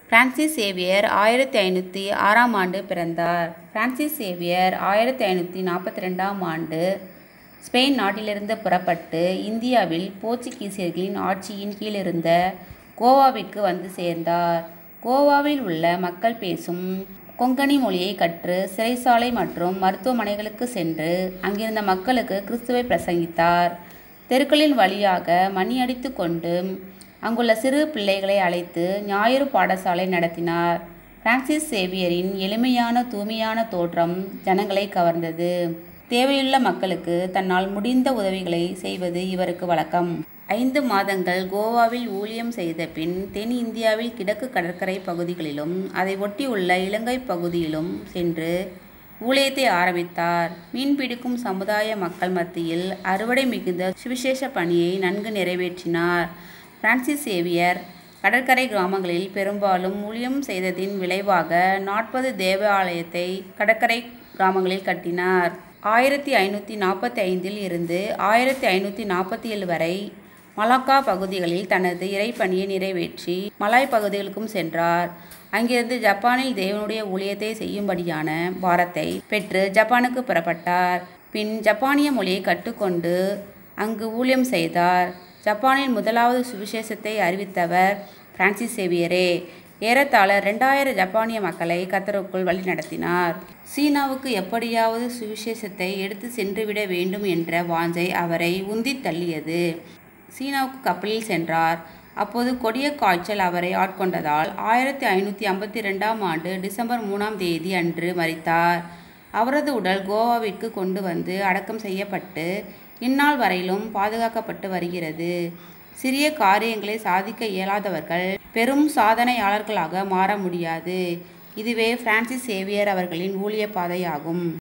Francis Xavier ஆயிரத்தி ஐநூற்றி ஆறாம் ஆண்டு பிறந்தார் பிரான்சிஸ் சேவியர் ஆயிரத்தி ஐநூற்றி நாற்பத்தி ரெண்டாம் ஆண்டு ஸ்பெயின் நாட்டிலிருந்து புறப்பட்டு இந்தியாவில் போர்ச்சுகீசியர்களின் ஆட்சியின் கீழிருந்த கோவாவிற்கு வந்து சேர்ந்தார் கோவாவில் உள்ள மக்கள் பேசும் கொங்கணி மொழியை கற்று சிறைசாலை மற்றும் மருத்துவமனைகளுக்கு சென்று அங்கிருந்த மக்களுக்கு கிறிஸ்துவை பிரசங்கித்தார் தெருக்களின் வழியாக மணி அடித்து கொண்டு அங்குள்ள சிறு பிள்ளைகளை அழைத்து ஞாயிறு பாடசாலை நடத்தினார் பிரான்சிஸ் சேவியரின் எளிமையான தூய்மையான தோற்றம் ஜனங்களை கவர்ந்தது தேவையுள்ள மக்களுக்கு தன்னால் முடிந்த உதவிகளை செய்வது இவருக்கு வழக்கம் ஐந்து மாதங்கள் கோவாவில் ஊழியம் செய்த பின் தென் இந்தியாவில் கிழக்கு கடற்கரை பகுதிகளிலும் அதை ஒட்டியுள்ள இலங்கை பகுதியிலும் சென்று ஊழியத்தை ஆரம்பித்தார் மீன் பிடிக்கும் சமுதாய மக்கள் மத்தியில் அறுவடை மிகுந்த சுவிசேஷ பணியை நன்கு நிறைவேற்றினார் பிரான்சிஸ் சேவியர் கடற்கரை கிராமங்களில் பெரும்பாலும் ஊழியம் செய்ததின் விளைவாக நாற்பது தேவாலயத்தை கடற்கரை கிராமங்களில் கட்டினார் ஆயிரத்தி ஐநூற்றி நாற்பத்தி ஐந்தில் இருந்து ஆயிரத்தி ஐநூற்றி நாற்பத்தி ஏழு வரை மலாக்கா பகுதிகளில் தனது இறைப்பணியை நிறைவேற்றி மலாய் பகுதிகளுக்கும் சென்றார் அங்கிருந்து ஜப்பானில் தேவனுடைய ஊழியத்தை செய்யும்படியான பாரத்தை பெற்று ஜப்பானுக்கு புறப்பட்டார் பின் ஜப்பானிய மொழியை கற்றுக்கொண்டு அங்கு ஊழியம் செய்தார் ஜப்பானில் முதலாவது சுவிசேஷத்தை அறிவித்தவர் பிரான்சிஸ் சேவியரே ஏறத்தாழ ரெண்டாயிரம் ஜப்பானிய மக்களை கத்தருக்குள் வழிநடத்தினார் சீனாவுக்கு எப்படியாவது சுவிசேஷத்தை எடுத்து சென்றுவிட வேண்டும் என்ற வாஞ்சை அவரை உந்தித் தள்ளியது சீனாவுக்கு கப்பலில் சென்றார் அப்போது கொடிய காய்ச்சல் அவரை ஆட்கொண்டதால் ஆயிரத்தி ஐநூற்றி ஐம்பத்தி ரெண்டாம் ஆண்டு டிசம்பர் மூணாம் தேதி அன்று மறித்தார் அவரது உடல் கோவாவிற்கு கொண்டு வந்து அடக்கம் செய்யப்பட்டு இந்நாள் வரையிலும் பாதுகாக்கப்பட்டு வருகிறது சிறிய காரியங்களை சாதிக்க இயலாதவர்கள் பெரும் சாதனையாளர்களாக மாற முடியாது இதுவே பிரான்சிஸ் சேவியர் அவர்களின் ஊழிய பாதையாகும்